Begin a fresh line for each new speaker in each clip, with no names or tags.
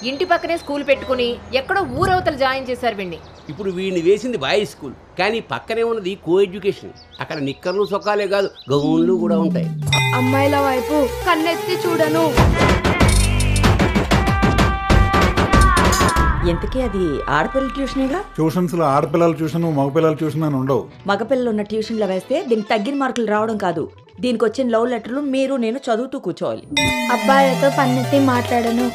ఇంటి పక్కనే స్కూల్ పెట్టుకుని ఎక్కడో ఊరవతలు జాయిన్ చేశారు వీణ్ణి
ఇప్పుడు వీడిని వేసింది బాయ్స్ స్కూల్ కానీ పక్కనే ఉన్నది కో ఎడ్యుకేషన్ అక్కడ నిక్కర్లు సొక్కాలే కాదు గౌన్లు కూడా ఉంటాయి
అమ్మాయిల వైపు కన్నెత్తి చూడను
ఎంతకీ అది ఆడపిల్లల ట్యూషనేగా
ట్యూషన్స్ లో ఆడపిల్లల ట్యూషన్ మగపిల్లల ట్యూషన్ అని ఉండవు
మగపిల్లలు ఉన్న ట్యూషన్లో వేస్తే దీనికి తగ్గిన మార్కులు రావడం కాదు దీనికి వచ్చిన లవ్ లెటర్లు మీరు నేను చదువుతూ కూర్చోవాలి
అబ్బాయిలతో పన్నెత్తి మాట్లాడను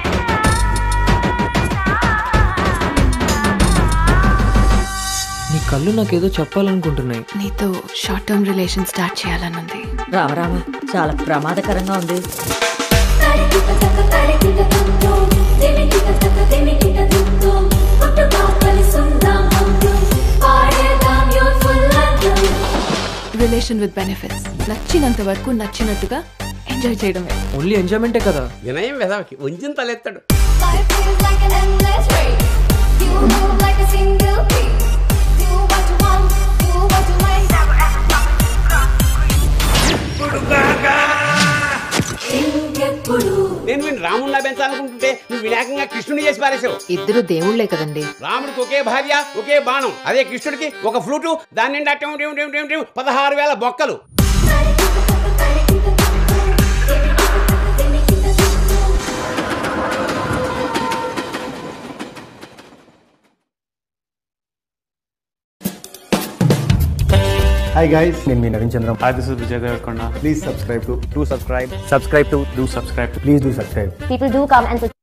నీ కళ్ళు నాకేదో చెప్పాలనుకుంటున్నాయి
నీతో షార్ట్ టర్మ్ రిలేషన్ స్టార్ట్ చేయాలనుంది
రామరామ చాలా ప్రమాదకరంగా ఉంది
రిలేషన్ విత్ బెనిఫిట్స్ నచ్చినంత వరకు నచ్చినట్టుగా ఎంజాయ్ చేయడమే
ఓన్లీ ఎంజాయ్మెంటే కదా
వినయం వెదవకి వంచిన తలెత్తాడు నేను వీడిని రాముడిలా పెంచాలనుకుంటుంటే నువ్వు వినాయకంగా కృష్ణుని చేసి పారేసావు
ఇద్దరు దేవుళ్లే కదండి
రాముడికి ఒకే భార్య ఒకే బాణం అదే కృష్ణుడికి ఒక ఫ్లూటు దాని నిండా టిం టిం టిం టిం టిం పదహారు వేల బొక్కలు
హాయ్ గైస్ నేను మీ Naveen Chandram
Hi, this is Vijay Devarkonda.
Please subscribe to
Do subscribe. Subscribe to. Do subscribe to.
Please do subscribe
People do come and